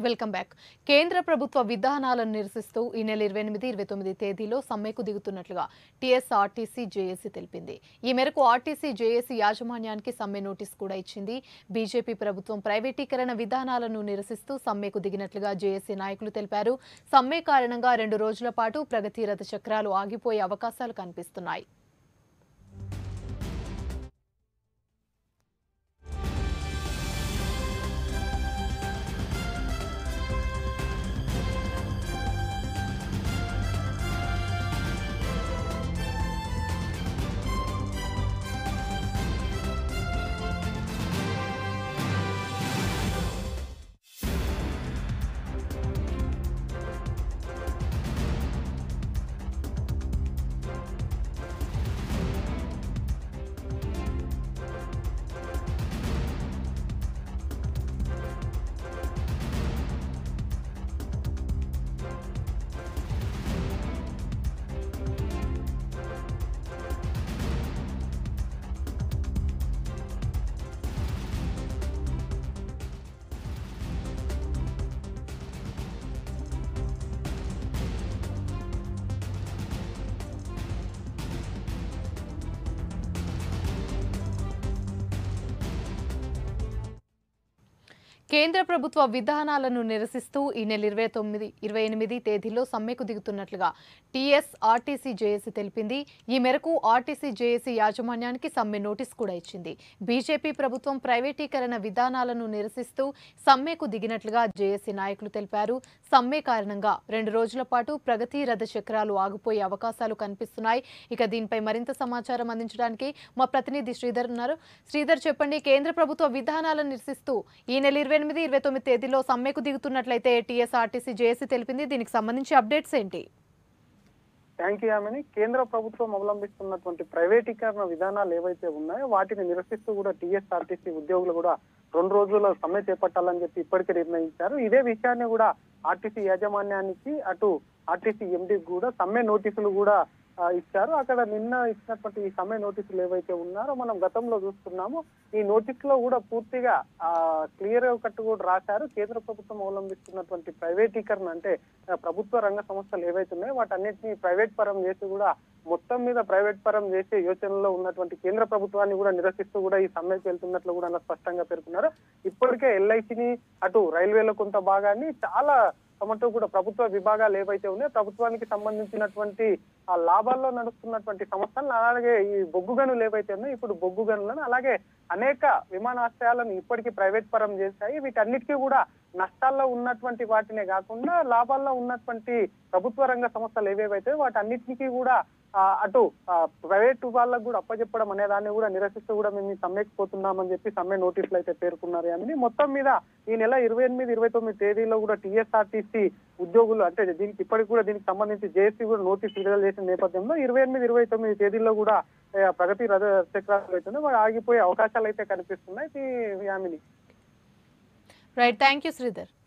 welcome back కేంద్ర ప్రభుత్వ విధానాలను నిరసిస్తూ ఈ నెల ఇరవై ఎనిమిది ఇరవై తొమ్మిది తేదీలో సమ్మెకు దిగుతున్నట్లుగా టీఎస్ఆర్టీసీ జేఏసీ తెలిపింది ఈ మేరకు ఆర్టీసీ జేఏసీ యాజమాన్యానికి సమ్మె నోటీస్ కూడా ఇచ్చింది బీజేపీ ప్రభుత్వం ప్రైవేటీకరణ విధానాలను నిరసిస్తూ సమ్మెకు దిగినట్లుగా జేఏసీ నాయకులు తెలిపారు సమ్మె కారణంగా రెండు రోజుల పాటు ప్రగతి రథ చక్రాలు ఆగిపోయే అవకాశాలు కనిపిస్తున్నాయి కేంద్ర ప్రభుత్వ విధానాలను నిరసిస్తూ ఈ నెల ఇరవై తొమ్మిది ఇరవై ఎనిమిది తేదీలో సమ్మెకు దిగుతున్నట్లుగా టీఎస్ ఆర్టీసీ జేఏసీ తెలిపింది ఈ మేరకు ఆర్టీసీ జేఏసీ యాజమాన్యానికి సమ్మె నోటీస్ కూడా ఇచ్చింది బీజేపీ ప్రభుత్వం ప్రైవేటీకరణ విధానాలను నిరసిస్తూ సమ్మెకు దిగినట్లుగా జేఏసీ నాయకులు తెలిపారు సమ్మె కారణంగా రెండు రోజుల పాటు ప్రగతి రథ చక్రాలు ఆగిపోయే అవకాశాలు కనిపిస్తున్నాయి ఇక దీనిపై మరింత సమాచారం అందించడానికి మా ప్రతినిధి శ్రీధర్ ఉన్నారు శ్రీధర్ చెప్పండి కేంద్ర ప్రభుత్వ విధానాలను నిరసిస్తూ ఈ నెల ఇరవై ఎనిమిది ఇరవై తొమ్మిది తేదీలో సమ్మెకు దిగుతున్నట్లయితే టీఎస్ఆర్టీసీ జేఏసీ తెలిపింది దీనికి సంబంధించి అప్డేట్స్ ఏంటి థ్యాంక్ యూ ఆమెని కేంద్ర ప్రభుత్వం అవలంబిస్తున్నటువంటి ప్రైవేటీకరణ విధానాలు ఏవైతే ఉన్నాయో వాటిని నిరసిస్తూ కూడా టీఎస్ఆర్టీసీ ఉద్యోగులు కూడా రెండు రోజుల సమ్మె చేపట్టాలని చెప్పి ఇప్పటికే నిర్ణయించారు ఇదే విషయాన్ని కూడా ఆర్టీసీ యాజమాన్యానికి అటు ఆర్టీసీ ఎండీ కూడా సమ్మె నోటీసులు కూడా ఆ, ఇచ్చారు అక్కడ నిన్న ఇచ్చినటువంటి ఈ సమ్మె నోటీసులు ఏవైతే ఉన్నారో మనం గతంలో చూస్తున్నాము ఈ నోటీస్ లో కూడా పూర్తిగా ఆ క్లియర్ కట్ కూడా రాశారు కేంద్ర ప్రభుత్వం అవలంబిస్తున్నటువంటి ప్రైవేటీకరణ అంటే ఆ, ప్రభుత్వ రంగ సంస్థలు ఏవైతే ఉన్నాయో వాటన్నిటిని ప్రైవేట్ పరం చేసి కూడా మొత్తం మీద ప్రైవేట్ పరం చేసే యోచనలో ఉన్నటువంటి కేంద్ర ప్రభుత్వాన్ని కూడా నిరసిస్తూ కూడా ఈ సమ్మెకి వెళ్తున్నట్లు కూడా అలా స్పష్టంగా పేర్కొన్నారు ఇప్పటికే ఎల్ఐసిని అటు రైల్వేలో కొంత భాగాన్ని చాలా తమతో కూడా ప్రభుత్వ విభాగాలు ఏవైతే ఉన్నాయో ప్రభుత్వానికి సంబంధించినటువంటి ఆ లాభాల్లో నడుస్తున్నటువంటి సంస్థలను అలాగే ఈ బొగ్గు గనులు ఏవైతే ఉన్నాయో ఇప్పుడు బొగ్గు గనులను అలాగే అనేక విమానాశ్రయాలను ఇప్పటికీ ప్రైవేట్ పరం చేశాయి వీటన్నిటికీ కూడా నష్టాల్లో ఉన్నటువంటి వాటినే కాకుండా లాభాల్లో ఉన్నటువంటి ప్రభుత్వ రంగ సంస్థలు ఏవేవైతే వాటన్నిటికీ కూడా ఆ, అటు ప్రైవేట్ వాళ్ళకు కూడా అప్పచెప్పడం అనే దాన్ని కూడా నిరసిస్తూ కూడా మేము ఈ సమ్మెకి పోతున్నామని చెప్పి సమ్మె నోటీసులు అయితే పేర్కొన్నారు అని మొత్తం మీద ఈ నెల ఇరవై ఎనిమిది ఇరవై తొమ్మిది తేదీలో కూడా టీఎస్ఆర్టీసీ ఉద్యోగులు అంటే దీనికి ఇప్పటికి కూడా దీనికి సంబంధించి జేఏసీ కూడా నోటీస్ విడుదల చేసిన నేపథ్యంలో ఇరవై ఎనిమిది ఇరవై తొమ్మిది తేదీల్లో కూడా ఏ, ప్రగతి రథ చక్రాలు అయితే ఉన్నాయి, ఆగిపోయే అవకాశాలు అయితే కనిపిస్తున్నాయి ఈ Yamini right thank you Sridhar